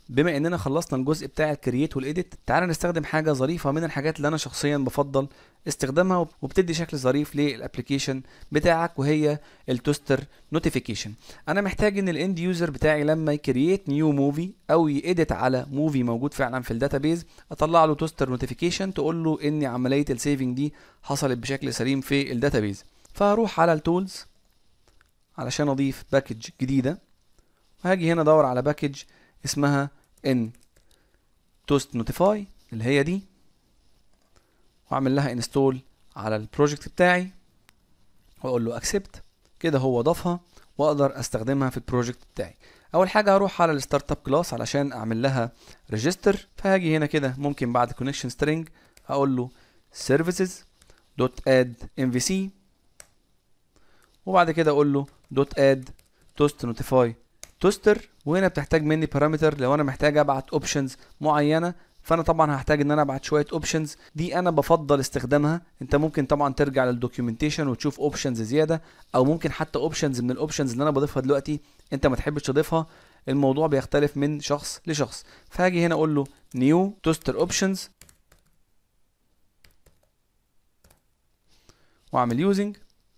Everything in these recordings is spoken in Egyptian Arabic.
بما اننا خلصنا الجزء بتاع الكرييت والايديت تعالى نستخدم حاجه ظريفه من الحاجات اللي انا شخصيا بفضل استخدامها وبتدي شكل ظريف للابلكيشن بتاعك وهي التوستر نوتيفيكيشن انا محتاج ان الاند يوزر بتاعي لما يكرييت نيو موفي او يedit على موفي موجود فعلا في الداتابيز اطلع له توستر نوتيفيكيشن تقول له ان عمليه السيفنج دي حصلت بشكل سليم في الداتابيز فهروح على التولز علشان اضيف باكج جديده وهاجي هنا ادور على باكج اسمها ان توست نوتيفاي اللي هي دي واعمل لها انستول على البروجكت بتاعي واقول له اكسبت كده هو ضافها واقدر استخدمها في البروجكت بتاعي اول حاجه هروح على الستارت اب كلاس علشان اعمل لها ريجستر فهاجي هنا كده ممكن بعد كونكشن سترينج هقول له services دوت اد mvc وبعد كده اقول له دوت اد توست نوتيفاي توستر وهنا بتحتاج مني بارامتر لو انا محتاج ابعت اوبشنز معينه فانا طبعا هحتاج ان انا ابعت شويه اوبشنز دي انا بفضل استخدامها انت ممكن طبعا ترجع للدوكيومنتيشن وتشوف اوبشنز زياده او ممكن حتى اوبشنز من الاوبشنز اللي انا بضيفها دلوقتي انت ما تحبش تضيفها الموضوع بيختلف من شخص لشخص فهاجي هنا اقول له نيو توستر اوبشنز واعمل يوزنج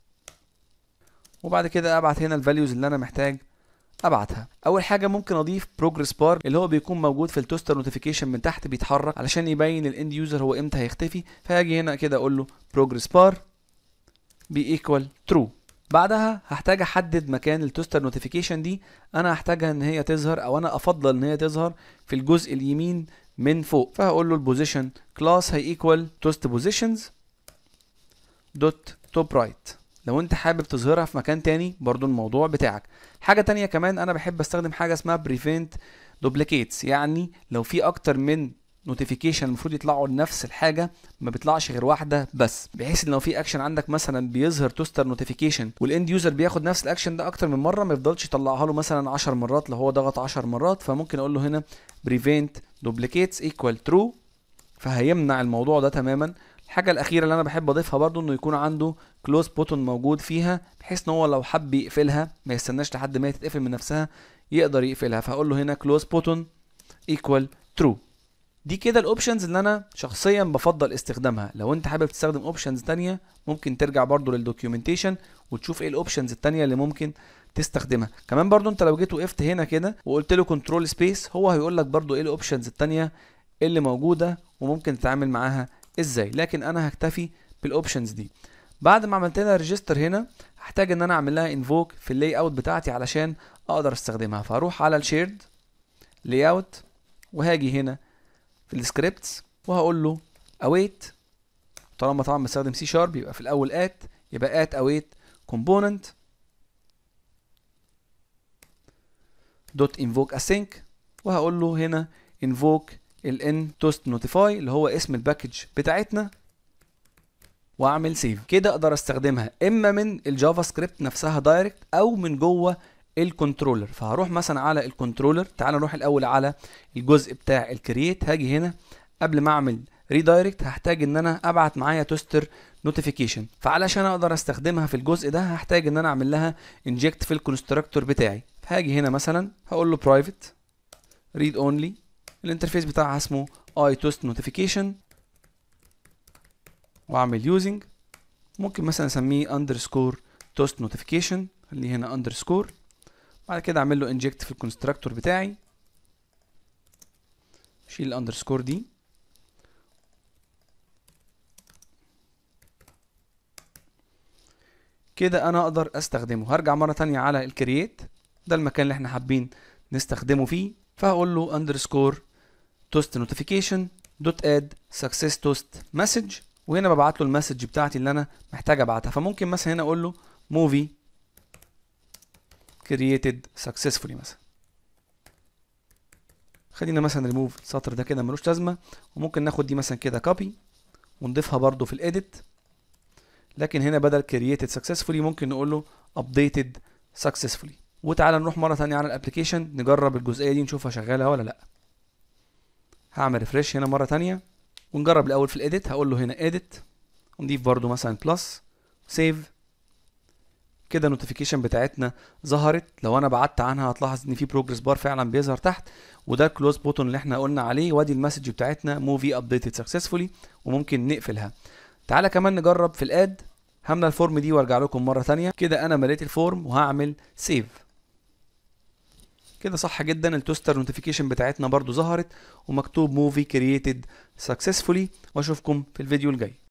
وبعد كده ابعت هنا الفاليوز اللي انا محتاج ابعتها اول حاجه ممكن اضيف بروجرس بار اللي هو بيكون موجود في التوستر نوتيفيكيشن من تحت بيتحرك علشان يبين الاند يوزر هو امتى هيختفي فهاجي هنا كده اقول له بروجرس بار بي ايكوال ترو بعدها هحتاج احدد مكان التوستر نوتيفيكيشن دي انا هحتاجها ان هي تظهر او انا افضل ان هي تظهر في الجزء اليمين من فوق فهقول له البوزيشن كلاس هي ايكوال توست بوزيشنز دوت توب رايت لو انت حابب تظهرها في مكان تاني برضو الموضوع بتاعك حاجه تانية كمان انا بحب استخدم حاجه اسمها بريفنت دوبليكيتس يعني لو في اكتر من نوتيفيكيشن المفروض يطلعوا لنفس الحاجه ما بيطلعش غير واحده بس بحيث ان لو في اكشن عندك مثلا بيظهر توستر نوتيفيكيشن والاند يوزر بياخد نفس الاكشن ده اكتر من مره ما يفضلش يطلعها له مثلا 10 مرات لو هو ضغط 10 مرات فممكن اقول له هنا بريفنت دوبليكيتس ايكوال ترو فهيمنع الموضوع ده تماما الحاجه الاخيره اللي انا بحب اضيفها برضو انه يكون عنده كلوز بوتون موجود فيها بحيث ان هو لو حب يقفلها ما يستناش لحد ما هي تتقفل من نفسها يقدر يقفلها فهقول له هنا كلوز بوتون ايكوال ترو دي كده الاوبشنز اللي انا شخصيا بفضل استخدامها لو انت حابب تستخدم اوبشنز تانية ممكن ترجع برضو للدوكيومنتيشن وتشوف ايه الاوبشنز التانية اللي ممكن تستخدمها كمان برضو انت لو جيت وقفت هنا كده وقلت له كنترول سبيس هو هيقول لك برضو ايه الاوبشنز التانية اللي موجودة وممكن تتعامل معاها ازاي لكن انا هكتفي بالاوبشنز دي بعد ما عملت لها ريجستر هنا هحتاج ان انا اعمل لها انفوك في اللاي اوت بتاعتي علشان اقدر استخدمها فهروح على الشيرد لاي اوت وهاجي هنا في السكريبتس وهقول له اويت طالما طبعا بستخدم سي شارب يبقى في الاول ات يبقى ات اويت كومبوننت دوت انفوك اسync وهقول له هنا انفوك الان توست نوتيفاي اللي هو اسم الباكج بتاعتنا واعمل سيف كده اقدر استخدمها اما من الجافا سكريبت نفسها دايركت او من جوه الكنترولر فهروح مثلا على الكنترولر تعال نروح الاول على الجزء بتاع الكرييت هاجي هنا قبل ما اعمل ريدايركت هحتاج ان انا ابعت معايا توستر نوتيفيكيشن فعلشان اقدر استخدمها في الجزء ده هحتاج ان انا اعمل لها انجكت في الكونستراكتور بتاعي فهاجي هنا مثلا هقول له برايفت ريد اونلي الانترفيس بتاعها اسمه اي توست نوتيفيكيشن واعمل يوزنج ممكن مثلا اسميه اندرسكور توست نوتيفيكيشن خليه هنا اندرسكور بعد كده اعمل له انجكت في الكونستراكتور بتاعي شيل الاندرسكور دي كده انا اقدر استخدمه هرجع مره تانية على الكرييت ده المكان اللي احنا حابين نستخدمه فيه فهقول له اندرسكور توست نوتيفيكيشن دوت اد سكسس توست مسج وهنا ببعت له المسج بتاعتي اللي انا محتاج ابعتها فممكن مثلا هنا اقول له موفي كرييتد سكسسفولي مثلا خلينا مثلا ريموف السطر ده كده ملوش لازمه وممكن ناخد دي مثلا كده كوبي ونضيفها برضو في الايديت لكن هنا بدل created successfully ممكن نقول له updated successfully وتعالى نروح مره ثانيه على الابلكيشن نجرب الجزئيه دي نشوفها شغاله ولا لا هعمل ريفرش هنا مره ثانيه ونجرب الاول في الايديت هقول له هنا edit ونضيف برضو مثلا بلس سيف كده النوتيفيكيشن بتاعتنا ظهرت لو انا بعدت عنها هتلاحظ ان في بروجرس بار فعلا بيظهر تحت وده الكلوز بوتون اللي احنا قلنا عليه وادي المسج بتاعتنا موفي ابديتد سكسسفولي وممكن نقفلها تعالى كمان نجرب في الاد هملى الفورم دي وارجع لكم مره ثانيه كده انا مليت الفورم وهعمل سيف كده صح جدا التوستر نوتيفيكيشن بتاعتنا برضو ظهرت ومكتوب موفي كرييتد سكسسفولي واشوفكم في الفيديو الجاي